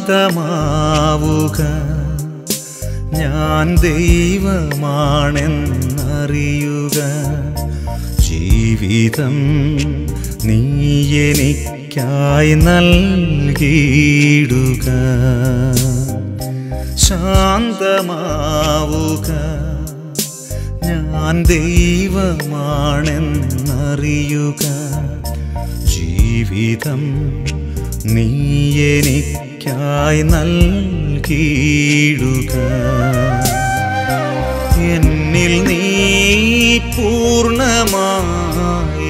ശാന്തമാവുക ഞാൻ ദൈവമാണെന്നറിയുക ജീവിതം നീ എനിക്കായി നൽകിയിടുക ശാന്തമാവുക ഞാൻ ദൈവമാണെന്നറിയുക ജീവിതം നീ എനിക്കായി നൽകിയിടുക എന്നിൽ നീ പൂർണ്ണമായി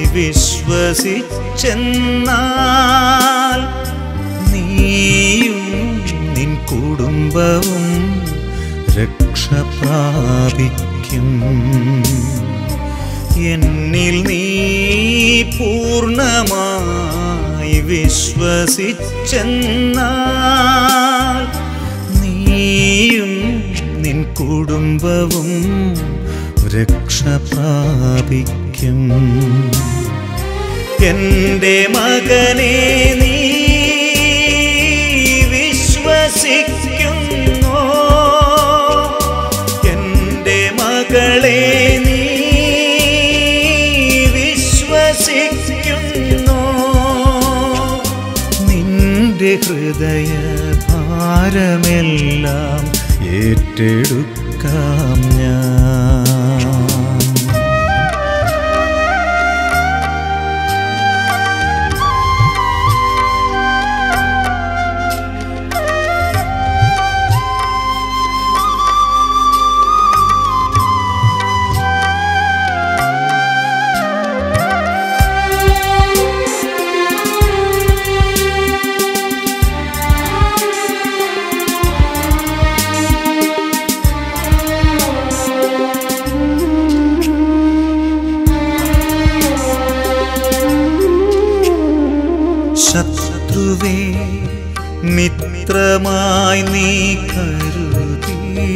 വിശ്വസിച്ചെന്നാൽ നീയും നിൻ കുടുംബവും രക്ഷ പ്രാപിക്കും എന്നിൽ നീ പൂർണ്ണമായി വിശ്വസിച്ചെന്നാൽ നീയും നിൻ കുടുംബവും രക്ഷ പ്രാപിക്കും എൻ്റെ മകനെ നീ വിശ്വസിക്കുന്നോ എൻ്റെ മകളെ നീ വിശ്വസിക്കുന്നോ നിന്റെ ഹൃദയ ഭാരമെല്ലാം ഏറ്റെടുക്കാം ഞാൻ ശത്രുവേ മിത്രമായി നീ കരുതിയിടുക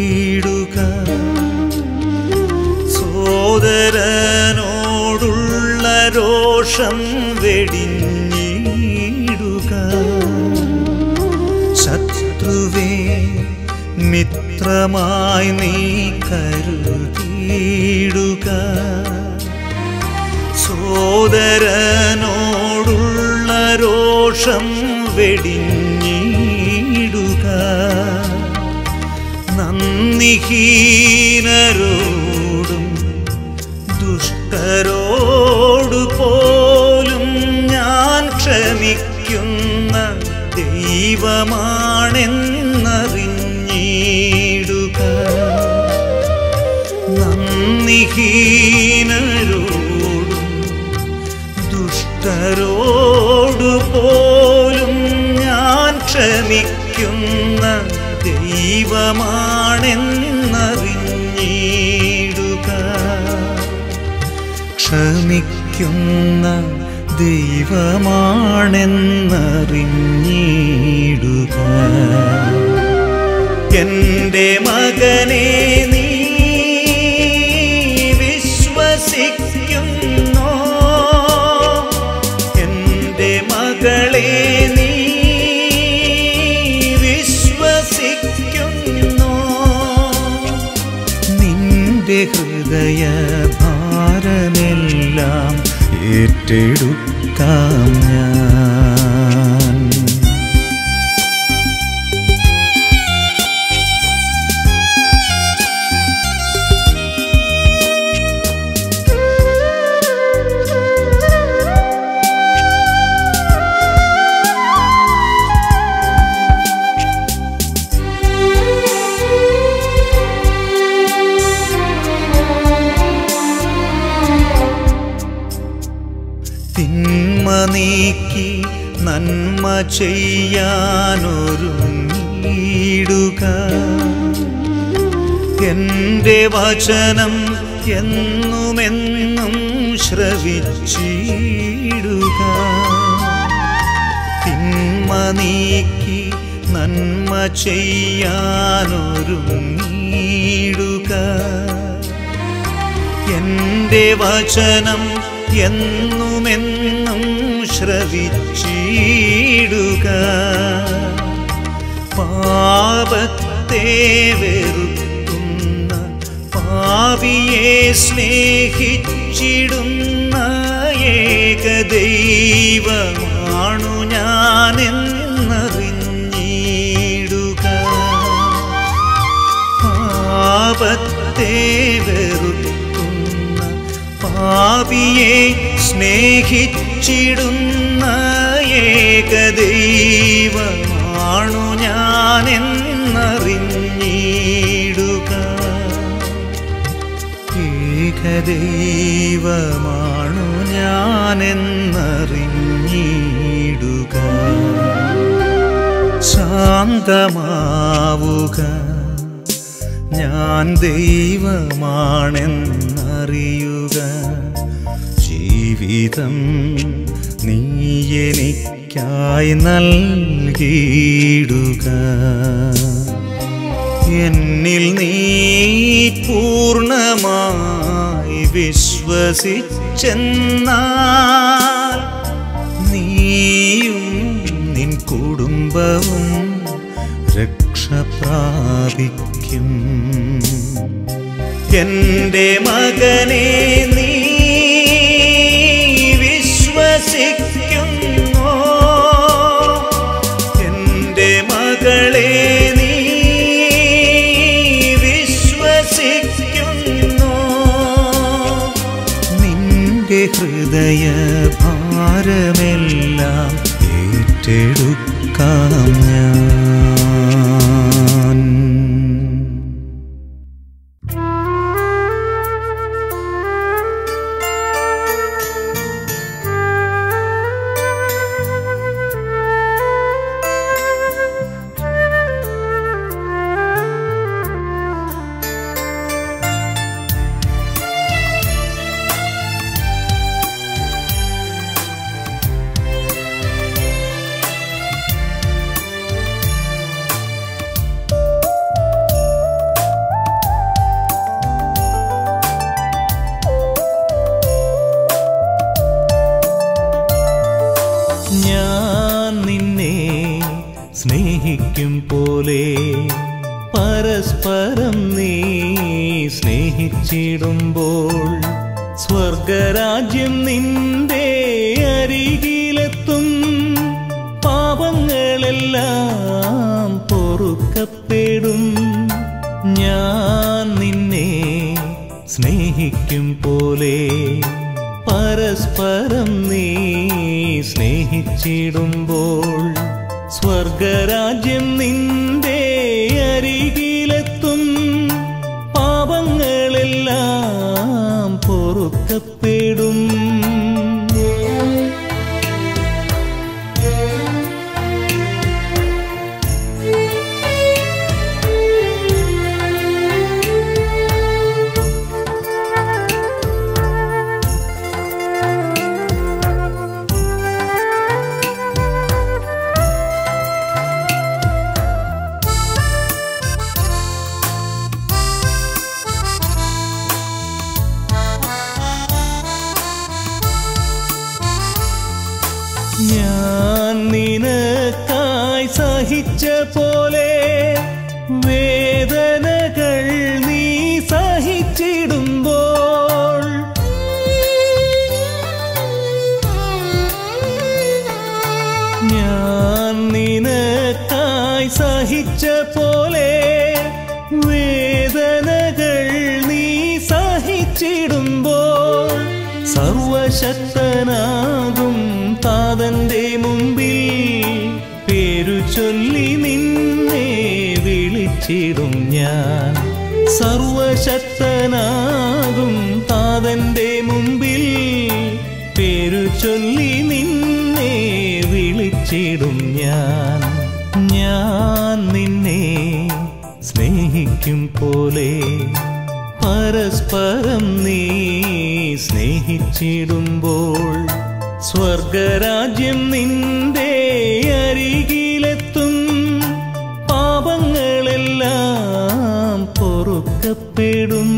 സോദരനോടുള്ള രോഷം വെടിഞ്ഞിടുക ശത്രുവേ മിത്രമായി നീ കരുതിയിടുക സോദരനോടുള്ള രോഷം വെടിഞ്ഞിടുക നന്ദിഹീനരോടും ദുഷ്ടരോടു പോലും ഞാൻ ക്ഷമിക്കുന്ന ദൈവമാണെന്നറിഞ്ഞിടുക നന്ദിഹീനരോടും ദുഷ്ടരോടു പോലും ഞാൻ ക്ഷമിക്കുന്ന ദൈവമാണെന്നറിഞ്ഞിടുക ക്ഷമിക്കുന്ന ദൈവമാണെന്നറിഞ്ഞിടുക എൻ്റെ മകനെ നീ വിശ്വസിക്കുന്നോ എൻ്റെ മകളെ നീ വിശ്വസിക്കുന്നോ നിന്റെ ഹൃദയ ഭാരമെല്ലാം ഏറ്റെടുക്കാം ഞാൻ തിന്മ നീക്കി നന്മ ചെയ്യാനൊരുങ്ങിടുക എൻ്റെ വചനം എന്നുമെന്നും ശ്രവിച്ചിടുക തിന്മ നീക്കി നന്മ ചെയ്യാനൊരുങ്ങിടുക എൻ്റെ വചനം എന്നുമെന്നും ശ്രവിച്ചിടുക പാപത്തെ വെറുക്കുന്ന പാവിയെ സ്നേഹിച്ചിടുന്ന ഏകദൈവമാണു ഞാനെന്നറിഞ്ഞിടുക പാപത്തെ വെറുക്കുന്ന പാപിയെ സ്നേഹിച്ചിടുന്ന ഏകദൈവമാണു ഞാനെന്നറിഞ്ഞിടുക ഏകദൈവമാണു ഞാനെന്നറിഞ്ഞിടുക ശാന്തമാവുക ഞാൻ ദൈവമാണെന്നറിയുക ജീവിതം നീ എനിക്കായി നൽകിയിടുക എന്നിൽ നീ പൂർണ്ണമായി വിശ്വസിച്ചെന്നാൽ നീയും നിൻ കുടുംബവും രക്ഷ പ്രാപിക്കും എൻ്റെ മകനെ നീ വിശ്വസിക്കുന്നോ എൻ്റെ മകളെ നീ വിശ്വസിക്കുന്നോ നിന്റെ ഹൃദയ ഭാരമെല്ലാം ഏറ്റെടുക്കാം ഞാൻ ഞാൻ നിന്നെ സ്നേഹിക്കും പോലെ പരസ്പരം നീ സ്നേഹിച്ചിടുമ്പോൾ സ്വർഗരാജ്യം നിന്റെ അരികിലെത്തും പാപങ്ങളെല്ലാം പൊറുക്കപ്പെടും ഞാൻ നിന്നെ സ്നേഹിക്കും പോലെ പരസ്പരം നീ സ്നേഹിച്ചിടുമ്പോൾ സ്വർഗരാജ്യം നിന്റെ അരികിലെത്തും പാപങ്ങളെല്ലാം പൊറുക്കപ്പെടും ഞാൻ നിനക്കായി സഹിച്ച പോലെ വേദനകൾ നീ സഹിച്ചിടുമ്പോൾ ഞാൻ നിനക്കായി സഹിച്ച പോലെ വേദനകൾ നീ സഹിച്ചിടുമ്പോൾ സർവശക്തനാകും താതന്റെ മുമ്പിൽ പേരു ചൊല്ലി നിന്നെ വിളിച്ചിടും ഞാൻ സർവശക്തനാകും താതന്റെ മുമ്പിൽ പേരു ചൊല്ലി നിന്നെ വിളിച്ചിടും ഞാൻ ഞാൻ നിന്നെ സ്നേഹിക്കും പോലെ പരസ്പരം നീ സ്നേഹിച്ചിടുമ്പോൾ സ്വർഗരാജ്യം നിന്റെ അരികിലെത്തും പാപങ്ങളെല്ലാം പൊറുക്കപ്പെടും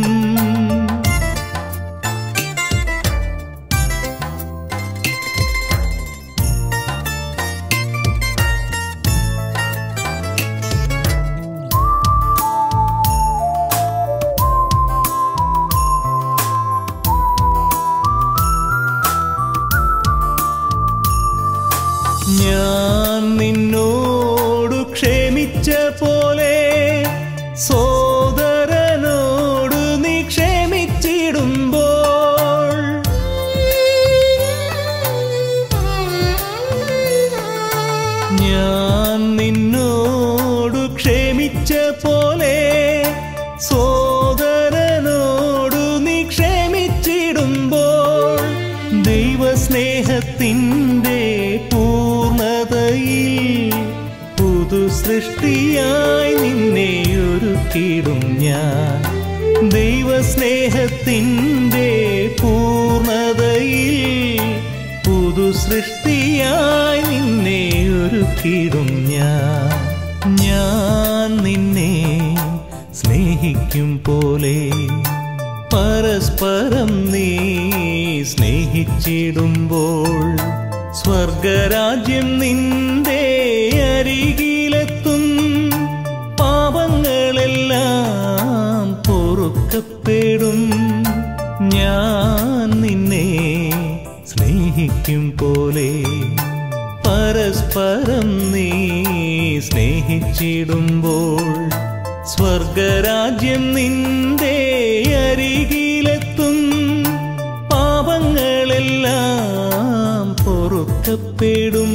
സ്നേഹത്തിൻ്റെ പൂർണ്ണതയിൽ പുതു സൃഷ്ടിയായി നിന്നെ ഒരുക്കിടും ഞാൻ ദൈവസ്നേഹത്തിൻ്റെ പൂർണ്ണതയിൽ പുതു സൃഷ്ടിയായി നിന്നെ ഒരുക്കിടും ഞാൻ ഞാൻ നിന്നെ സ്നേഹിക്കും പോലെ പരസ്പരം നീ സ്നേഹിച്ചിടുമ്പോൾ സ്വർഗരാജ്യം നിന്റെ അരികിലെത്തും പാപങ്ങളെല്ലാം പൊറുക്കപ്പെടും ഞാൻ നിന്നെ സ്നേഹിക്കും പോലെ പരസ്പരം നീ സ്നേഹിച്ചിടുമ്പോൾ സ്വർഗരാജ്യം നിന്റെ അരികിലെത്തും പാപങ്ങളെല്ലാം പൊറുക്കപ്പെടും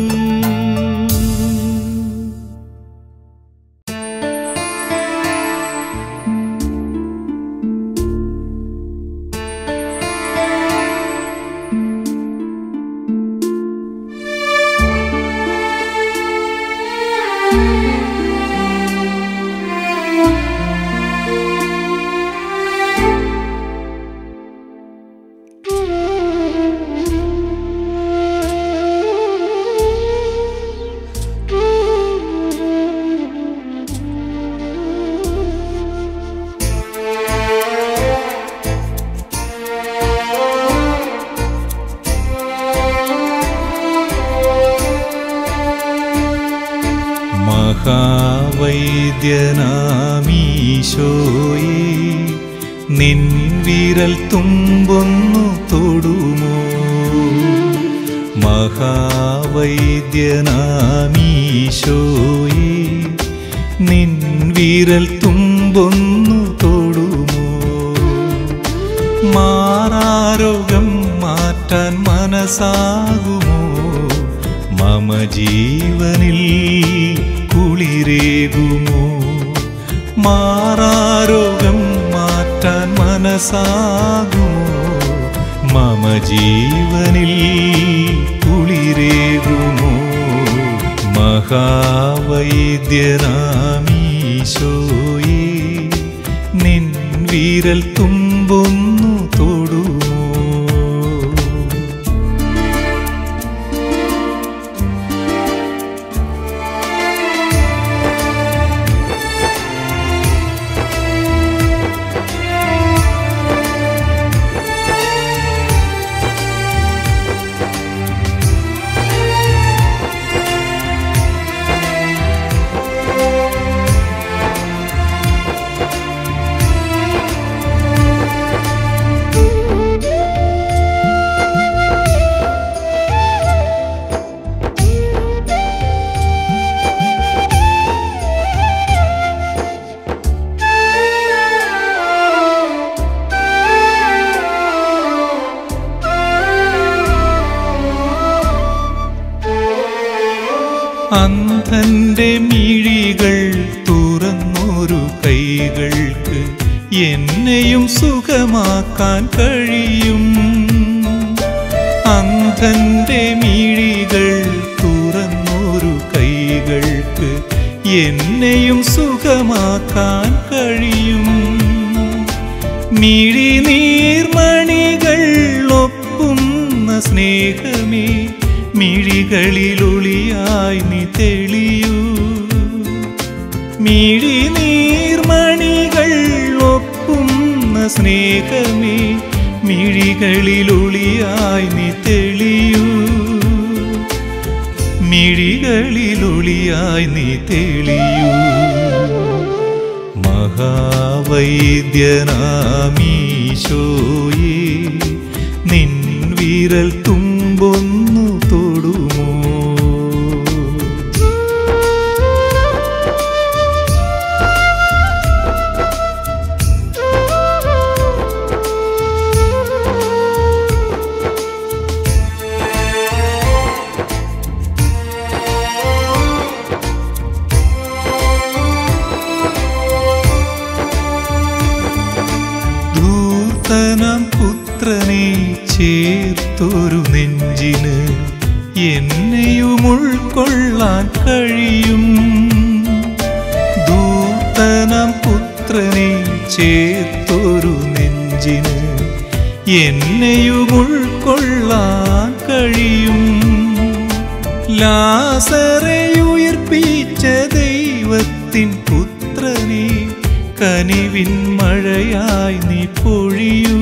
മഹാവൈദ്യനാമീശോയെ നിൻ വിരൽ തുമ്പൊന്നു തൊടുമോ മഹാവൈദ്യനാമീശോയെ നിൻ വിരൽ തുമ്പൊന്നു തൊടുമോ മാറാരോഗം മാറ്റാൻ മനസ്സാകുമോ മമ ജീവനിൽ കുളിരേകുമോ മാറാരോഗം മാറ്റാൻ മനസ്സാകുമോ മമ ജീവനിൽ കുളിരേകുമോ മഹാവൈദ്യനാമീശോയേ നിൻ വിരൽ തുമ്പൊന്നു തൊടുമോ അന്ധന്റെ മിഴികൾ തുറന്നൊരു കൈകൾക്ക് എന്നെയും സുഖമാക്കാൻ കഴിയും അന്ധന്റെ മിഴികൾ തുറന്നൊരു കൈകൾക്ക് എന്നെയും സുഖമാക്കാൻ കഴിയും മിഴി നീർമണികൾ ഒപ്പുന്ന സ്നേഹമേ മിഴികളിലൊളിയായി നീ തെളിയൂ മിഴി നീർമണികൾ ഒപ്പുന്ന സ്നേഹമേ മിഴികളിലൊളിയായി നീ തെളിയൂ മിഴികളിലൊളിയായി നീ തെളിയൂ മഹാവൈദ്യനാമീശോയേ നിൻ വിരൽ തുമ്പൊന്നു തൊടുമോ ധൂർത്തനം പുത്രനെ ചേർത്തൊരു നെഞ്ചിന് എന്നെയും ഉൾക്കൊള്ളാൻ കഴിയും ദൂതനം പുത്രനെ ചേർത്തൊരു നെഞ്ചിന് എന്നെയും ഉൾക്കൊള്ളാൻ കഴിയും ലാസറെ ഉയർപ്പിച്ച ദൈവത്തിൻ പുത്രനെ കനിവിൻ മഴയായി നീ പൊഴിയൂ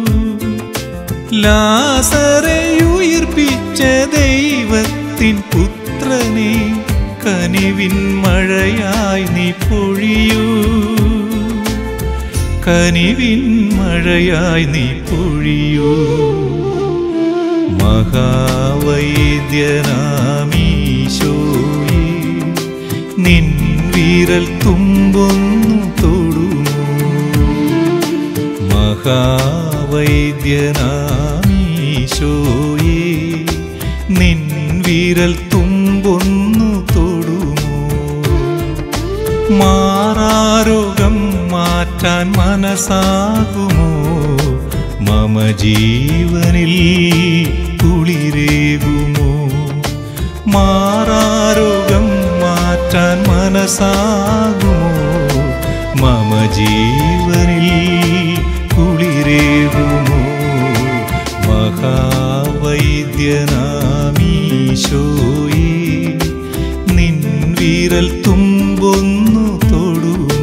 ലാസറെ ഉയർപ്പിച്ച ദൈവത്തിൻ പുത്രനെ കനിവിൻ മഴയായി നീ പൊഴിയൂ കനിവിൻ മഴയായി നീ പൊഴിയൂ മഹാവൈദ്യനാമീശോയെ നിൻ വിരൽ തുമ്പൊന്നു തൊടുമോ മഹാവൈദ്യനാമീശോയെ നിൻ വിരൽ തുമ്പൊന്നു തൊടുമോ മാറാരോഗം മാറ്റാൻ മനസ്സാകുമോ മമ ജീവനിൽ കുളിരേകുമോ മാറാരോഗം മാറ്റാൻ മനസ്സാകുമോ മമ ജീവനിൽ കുളിരേകുമോ മഹാവൈദ്യനാമീശോയേ നിൻ വിരൽ തുമ്പൊന്നു തൊടുമോ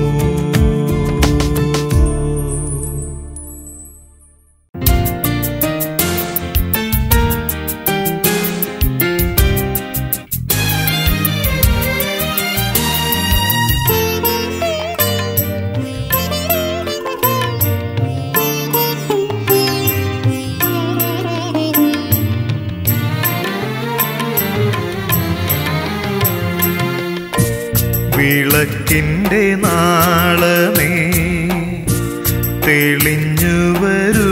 വിളക്കിൻ്റെ നാളമേ തെളിഞ്ഞു വരൂ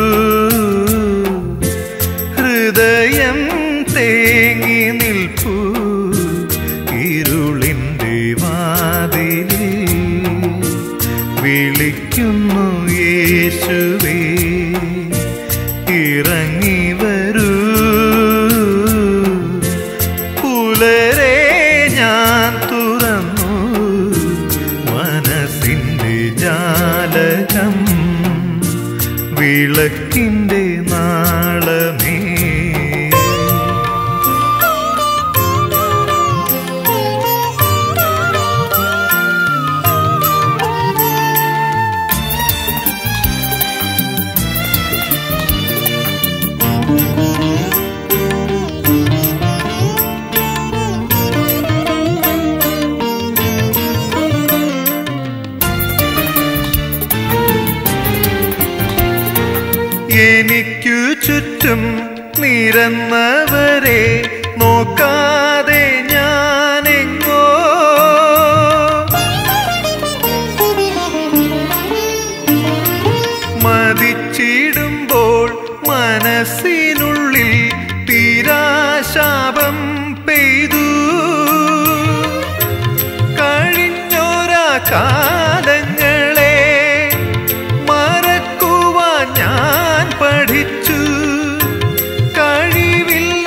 ഹൃദയം തേങ്ങി നിൽപ്പൂ ഇരുളിൻ്റെ വാതിലിൽ വിളിക്കുന്നു യേശുവേ ഇറങ്ങി വരൂ പുലരെ ഞാൻ തുറന്നു മനസ്സിൻ്റെ ജാലകം വിളക്കിൻ്റെ നാളമേ എനിക്കു ചുറ്റും നിരന്നവരെ നോക്കാതെ ഞാനെങ്ങോ മതിച്ചിടുമ്പോൾ മനസ്സിനുള്ളിൽ തീരാശാപം പെയ്തു കഴിഞ്ഞൊരാ കാലങ്ങളെ മറക്കുവാൻ ഞാൻ പഠിച്ചു കഴിവില്ല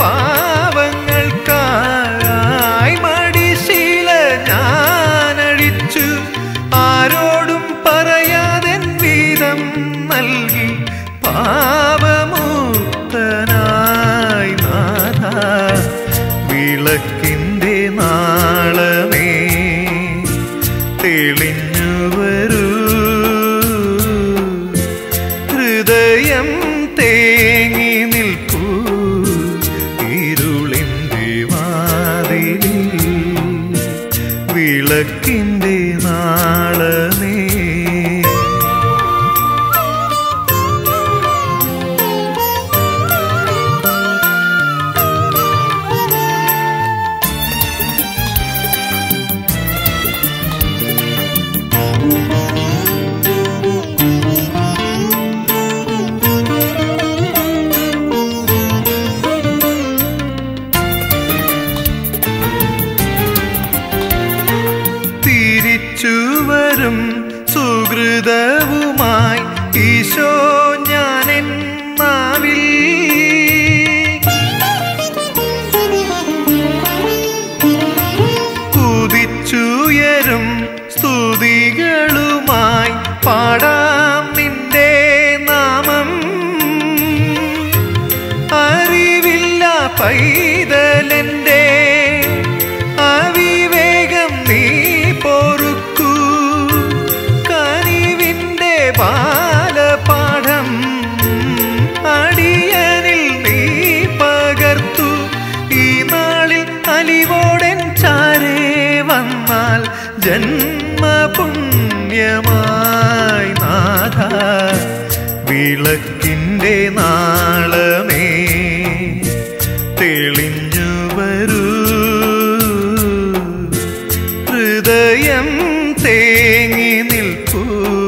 പാവങ്ങൾക്കായി മടിശീല ഞാനഴിച്ചു ആരോടും പറയാതെ വീതം നൽകി പാപമുക്തനായി നാഥ വിളക്കിൻ്റെ നാളമേ തെളിഞ്ഞു വരൂ ഹൃദയം തേങ്ങി നിൽക്കൂ ഇരുളിൻ്റെ വാതിലിൽ വിളക്കിൻ്റെ നാളമേ വിളക്കിൻ്റെ നാളമേ തെളിഞ്ഞു വരൂ ഹൃദയം തേങ്ങി നിൽപ്പൂ